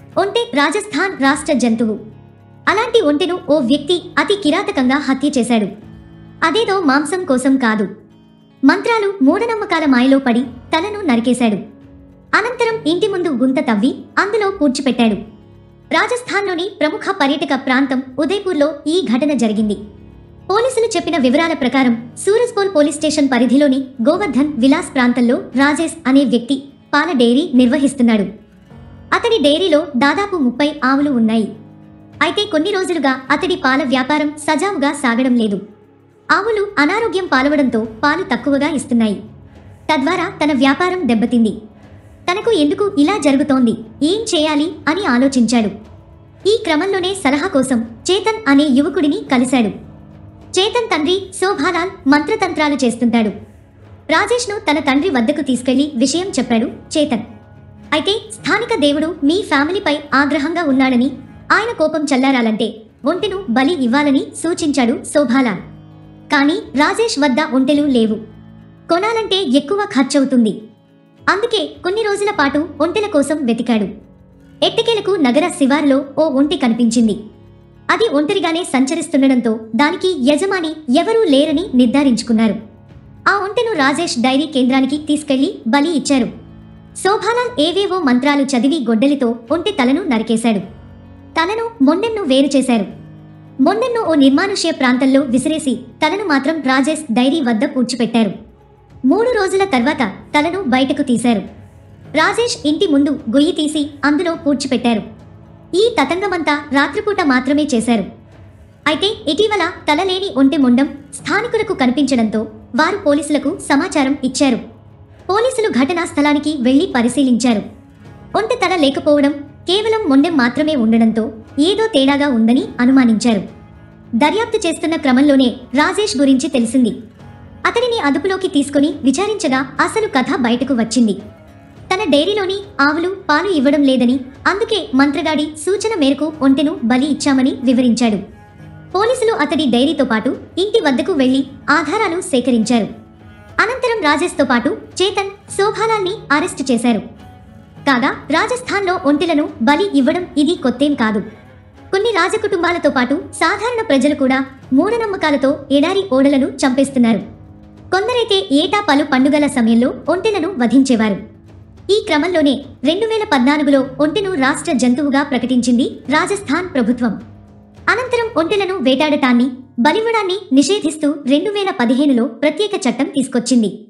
ఒంటె రాజస్థాన్ రాష్ట్ర జంతువు అలాంటి ఒంటెను ఓ వ్యక్తి అతి కిరాతకంగా హత్య చేశాడు అదేదో మాంసం కోసం కాదు మంత్రాలు మూఢనమ్మకాల మాయలో పడి తలను నరికేశాడు అనంతరం ఇంటి ముందు గుంత తవ్వి అందులో పూడ్చిపెట్టాడు రాజస్థాన్లోని ప్రముఖ పర్యాటక ప్రాంతం ఉదయ్పూర్లో ఈ ఘటన జరిగింది పోలీసులు చెప్పిన వివరాల ప్రకారం సూరజ్పోల్ పోలీస్ స్టేషన్ పరిధిలోని గోవర్ధన్ విలాస్ ప్రాంతంలో రాజేష్ అనే వ్యక్తి పాల డైరీ నిర్వహిస్తున్నాడు అతడి డైరీలో దాదాపు ముప్పై ఆవులు ఉన్నాయి అయితే కొన్ని రోజులుగా అతడి పాల వ్యాపారం సజావుగా సాగడం లేదు ఆవులు అనారోగ్యం పాలవడంతో పాలు తక్కువగా ఇస్తున్నాయి తద్వారా తన వ్యాపారం దెబ్బతింది తనకు ఎందుకు ఇలా జరుగుతోంది ఏం చేయాలి అని ఆలోచించాడు ఈ క్రమంలోనే సలహా కోసం చేతన్ అనే యువకుడిని కలిశాడు చేతన్ తండ్రి శోభాలాల్ మంత్రతంత్రాలు చేస్తుంటాడు రాజేష్ను తన తండ్రి వద్దకు తీసుకెళ్లి విషయం చెప్పాడు చేతన్ అయితే స్థానిక దేవుడు మీ ఫ్యామిలీపై ఆగ్రహంగా ఉన్నాడని ఆయన కోపం చల్లారాలంటే ఒంటెను బలి ఇవ్వాలని సూచించాడు శోభాలాల్ కానీ రాజేష్ వద్ద ఒంటెలు లేవు కొనాలంటే ఎక్కువ ఖర్చవుతుంది అందుకే కొన్ని రోజుల పాటు ఒంటెల కోసం వెతికాడు ఎట్టకేలకు నగర శివారులో ఓ ఒంటె కనిపించింది అది ఒంటరిగానే సంచరిస్తుండడంతో దానికి యజమాని ఎవరూ లేరని నిర్ధారించుకున్నారు ఆ ఒంటెను రాజేష్ డైరీ కేంద్రానికి తీసుకెళ్లి బలి ఇచ్చారు శోభాలాల్ ఏవేవో మంత్రాలు చదివి గొడ్డలితో ఒంటె తలను నరికేశాడు తలను మొండెన్ను వేరు చేశారు మొండెన్ను ఓ నిర్మానుష్య ప్రాంతంలో విసిరేసి తలను మాత్రం రాజేష్ డైరీ వద్ద పూడ్చిపెట్టారు మూడు రోజుల తర్వాత తలను బయటకు తీశారు రాజేష్ ఇంటి ముందు గొయ్యి తీసి అందులో పూడ్చిపెట్టారు ఈ తతంగమంతా రాత్రిపూట మాత్రమే చేశారు అయితే ఇటీవల తలలేని ఒంటె మొండం స్థానికులకు కనిపించడంతో వారు పోలీసులకు సమాచారం ఇచ్చారు పోలీసులు ఘటనా స్థలానికి వెళ్లి పరిశీలించారు ఒంటె తల లేకపోవడం కేవలం మొండెం మాత్రమే ఉండడంతో ఏదో తేడాగా ఉందని అనుమానించారు దర్యాప్తు చేస్తున్న క్రమంలోనే రాజేష్ గురించి తెలిసింది అతడిని అదుపులోకి తీసుకుని విచారించగా అసలు కథ బయటకు వచ్చింది తన డైరీలోని ఆవులు పాలు ఇవ్వడం లేదని అందుకే మంత్రగాడి సూచన మేరకు ఒంటెను బలి ఇచ్చామని వివరించాడు పోలీసులు అతడి డైరీతో పాటు ఇంటి వద్దకు వెళ్లి ఆధారాలు సేకరించారు అనంతరం రాజేష్తో పాటు చేతన్ శోభాలాల్ని అరెస్టు చేశారు కాగా రాజస్థాన్లో ఒంటెలను బలి ఇవ్వడం ఇది కొత్తేం కాదు కొన్ని రాజకుటుంబాలతో పాటు సాధారణ ప్రజలు కూడా మూఢనమ్మకాలతో ఎడారి ఓడలను చంపేస్తున్నారు కొందరైతే ఏటా పలు పండుగల సమయంలో ఒంటెలను వధించేవారు ఈ క్రమంలోనే రెండు వేల పద్నాలుగులో ఒంటెను రాష్ట్ర జంతువుగా ప్రకటించింది రాజస్థాన్ ప్రభుత్వం అనంతరం ఒంటెలను వేటాడటాన్ని బలివ్వడాన్ని నిషేధిస్తూ రెండు వేల పదిహేనులో ప్రత్యేక చట్టం తీసుకొచ్చింది